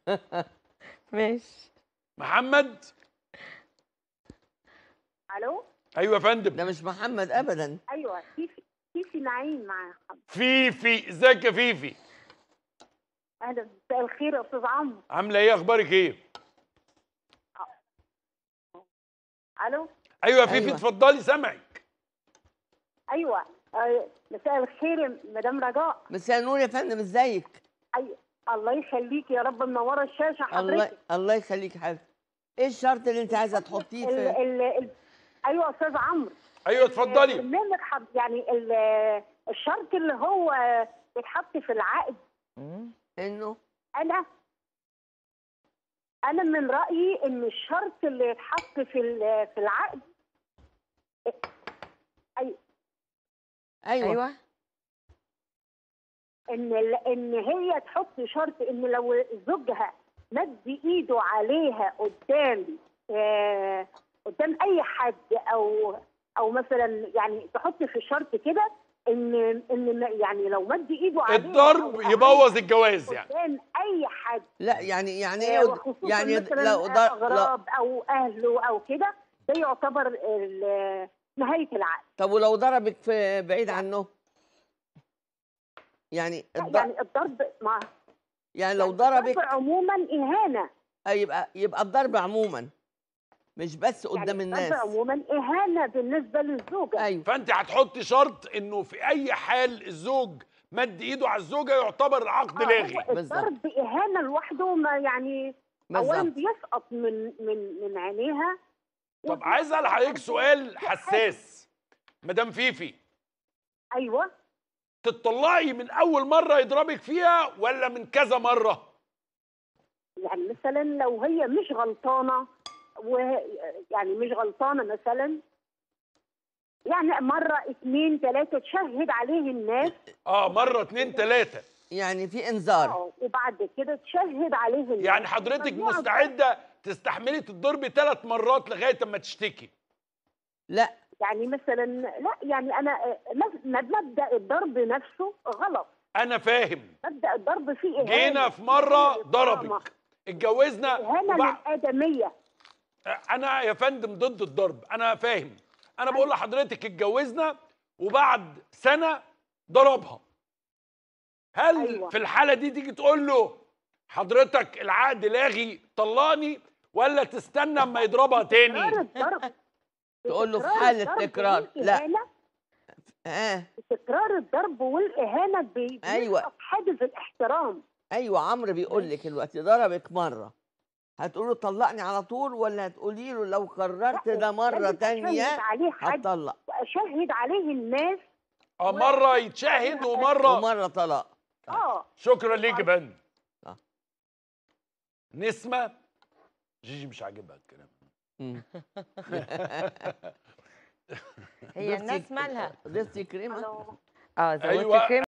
ماشي محمد الو ايوه يا فندم ده مش محمد ابدا ايوه فيفي فيفي نعيم مع حضرتك. فيفي ازيك يا فيفي اهلا مساء الخير يا استاذ عمرو عامله ايه اخبارك ايه الو ايوه يا فيفي أيوة. اتفضلي سامعك ايوه آه، مساء الخير يا مدام رجاء مساء النور يا فندم ازيك أي... الله يخليك يا رب منوره الشاشه الله حضرتك الله يخليك يا حبيبتي ايه الشرط اللي انت عايزه تحطيه ال... في ال... ال... ايوه يا استاذ عمرو ايوه اتفضلي برنامج حض... يعني ال... الشرط اللي هو بيتحط في العقد انه انا انا من رايي ان الشرط اللي يتحط في ال- في العقد أي... ايوه, ايوه ان ال- ان هي تحط شرط ان لو زوجها مد ايده عليها قدام آه قدام اي حد او او مثلا يعني تحط في الشرط كده ان ان م- يعني لو مد ايده عليها الضرب أو يبوظ الجواز يعني قدام اي حد لا يعني يعني آه، ايه وخصوصا يعني مثلا لو ضر... لا اغراب او اهله او كده ده يعتبر ال- نهايه العقد طب ولو ضربك في بعيد عنه يعني لا، الض... يعني الضرب مع يعني لو يعني ضربك الضرب عموما اهانه آه، يبقى يبقى الضرب عموما مش بس قدام يعني الناس الضرب عموما اهانه بالنسبه للزوجه ايوه فانت هتحطي شرط انه في اي حال الزوج مد ايده على الزوجه يعتبر العقد آه، لاغي هو بالظبط. الضرب اهانه لوحده ما يعني اولا بالظبط بيسقط من من من عينيها طب عايز اسال حضرتك سؤال حساس مدام فيفي ايوه تطلعي من اول مره يضربك فيها ولا من كذا مره يعني مثلا لو هي مش غلطانه وه يعني مش غلطانه مثلا يعني مره اتنين تلاته تشهد عليه الناس اه مره اتنين تلاته يعني في انذار آه، وبعد كده تشهد عليه الناس يعني حضرتك ممنوع مستعده تستحملي تتضربي ثلاث مرات لغايه اما تشتكي لا يعني مثلا لا يعني انا آه، مب- مبدا الضرب نفسه غلط انا فاهم مبدا الضرب فيه اهانه جينا في مره إهانة ضربك اتجوزنا اهانه وبع... للادميه انا يا فندم ضد الضرب انا فاهم انا بقول لحضرتك اتجوزنا وبعد سنه ضربها هل أيوة. في الحاله دي تيجي تقول له حضرتك العقد لاغي طلقني ولا تستنى اما يضربها تكرار تاني الضرب تقول له في تكرار حالة الضرب تكرار. لا. والإهانة، اه تكرار الضرب والاهانه بي- أيوة. بيسقط حاجز الاحترام ايوه عمرو بيقول لك دلوقتي ضربك مره هتقول له طلقني على طول ولا هتقولي له لو قررت لا، ده مره لازم تانية أشهد عليه حد هتطلق واشهد عليه الناس اه مره يتشاهد ومره ومره طلاق اه شكرا ليك يا فندم آه. نسمه جيجي مش عاجبها الكلام مم. هي ضفتي- الناس مالها ضفتي كريمه ألو. اه زودت أيوة. كريم